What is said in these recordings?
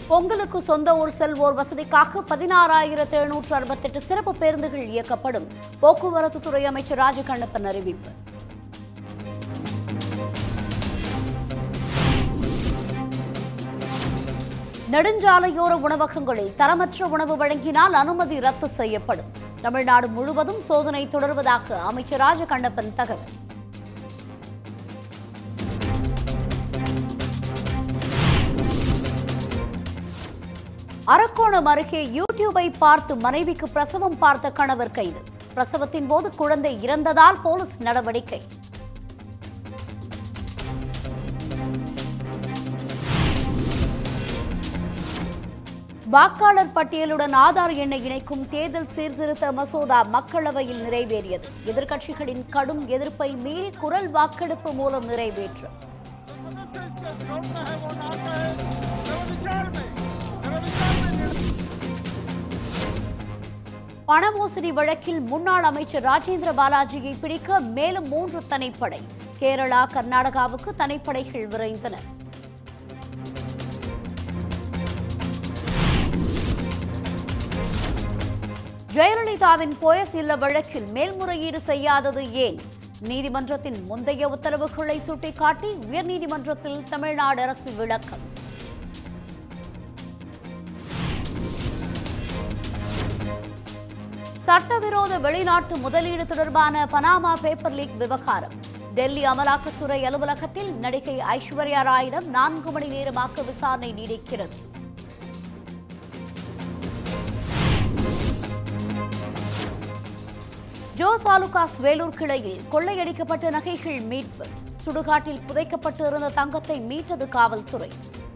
பொங்கலுக்கு சொந்த ஊர் செல்வோர் வசதிக்காக பதினாறாயிரத்து எழுநூற்று அறுபத்தெட்டு சிறப்பு பேருந்துகள் இயக்கப்படும் போக்குவரத்து துறை அமைச்சர் ராஜகண்ணப்பன் அறிவிப்பு நெடுஞ்சாலையோர உணவகங்களில் தரமற்ற உணவு வழங்கினால் அனுமதி ரத்து செய்யப்படும் தமிழ்நாடு முழுவதும் சோதனை தொடர்வதாக அமைச்சர் ராஜகண்ணப்பன் தகவல் அரக்கோணம் அருகே யூடியூபை பார்த்து மனைவிக்கு பிரசவம் பார்த்த கணவர் கைது பிரசவத்தின் போது குழந்தை இறந்ததால் போலீஸ் நடவடிக்கை வாக்காளர் பட்டியலுடன் ஆதார் எண்ணை இணைக்கும் தேர்தல் சீர்திருத்த மசோதா மக்களவையில் நிறைவேறியது எதிர்க்கட்சிகளின் கடும் எதிர்ப்பை மீறி குரல் வாக்கெடுப்பு மூலம் நிறைவேற்றம் लौटना है वो नाता है मेरे विचार में मेरे विचार में பணமோசடி வழக்கில் முன்னாள் அமைச்சர் ராஜேந்திர பாலாஜியை பிடிக்க மேலும் மூன்று தனிப்படை கேரளா கர்நாடகாவுக்கு தனிப்படைகள் விரைந்தன ஜெயலலிதாவின் போயஸ் இல்ல வழக்கில் மேல்முறையீடு செய்யாதது ஏன் நீதிமன்றத்தின் முந்தைய உத்தரவுகளை சுட்டிக்காட்டி உயர்நீதிமன்றத்தில் தமிழ்நாடு அரசு விளக்கம் சட்டவிரோத வெளிநாட்டு முதலீடு தொடர்பான பனாமா பேப்பர் லீக் விவகாரம் டெல்லி அமலாக்கத்துறை அலுவலகத்தில் நடிகை ஐஸ்வர்யா ராயிடம் நான்கு மணி நேரமாக விசாரணை நீடிக்கிறது ஜோஸ் ஆலுகாஸ் வேலூர் கிளையில் கொள்ளையடிக்கப்பட்ட நகைகள் மீட்பு சுடுகாட்டில் புதைக்கப்பட்டு இருந்த தங்கத்தை மீட்டது காவல்துறை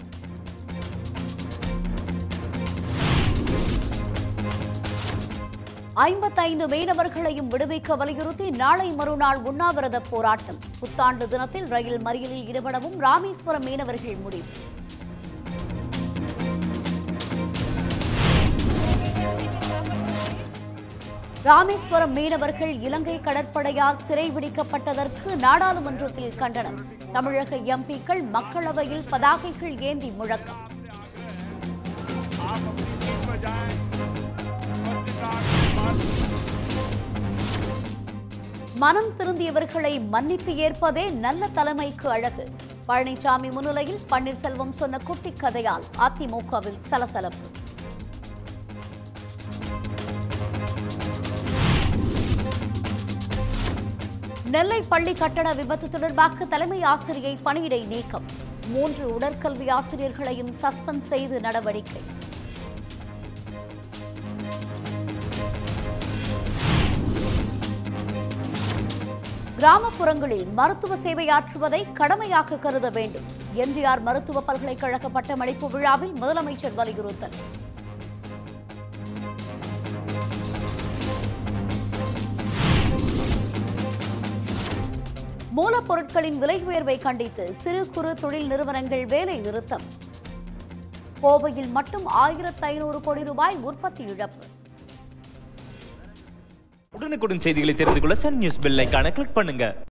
ஐம்பத்தைந்து மீனவர்களையும் விடுவிக்க வலியுறுத்தி நாளை மறுநாள் உண்ணாவிரத போராட்டம் புத்தாண்டு தினத்தில் ரயில் மறியலில் ஈடுபடவும் ராமேஸ்வரம் மீனவர்கள் முடிவு ராமேஸ்வரம் மீனவர்கள் இலங்கை கடற்படையால் சிறைபிடிக்கப்பட்டதற்கு நாடாளுமன்றத்தில் கண்டனம் தமிழக எம்பிக்கள் மக்களவையில் பதாகைகள் ஏந்தி முழக்கம் आप अपनी सीट पर जाएं पत्रकार के पास மனம் திருந்தியவர்களை மன்னித்து ஏற்பதே நல்ல தலைமைக்கு அழகு பழனிசாமி முன்னிலையில் பன்னீர்செல்வம் சொன்ன குட்டி கதையால் அதிமுகவில் சலசலப்பு நெல்லை பள்ளி கட்டட விபத்து தொடர்பாக தலைமை ஆசிரியை பணியிடை நீக்கம் மூன்று உடற்கல்வி ஆசிரியர்களையும் சஸ்பெண்ட் செய்து நடவடிக்கை கிராமப்புறங்களில் மருத்துவ சேவையாற்றுவதை கடமையாக கருத வேண்டும் எம்ஜிஆர் மருத்துவ பல்கலைக்கழக பட்டமளிப்பு விழாவில் முதலமைச்சர் வலியுறுத்தல் மூலப்பொருட்களின் விலை உயர்வை கண்டித்து சிறு குறு தொழில் நிறுவனங்கள் வேலை நிறுத்தம் கோவையில் மட்டும் ஆயிரத்து ஐநூறு கோடி ரூபாய் உற்பத்தி இழப்பு உடனுக்குடன் செய்திகளை தெரிந்து கொள்ள சன் நியூஸ் பெல் ஐகானை கிளிக் பண்ணுங்க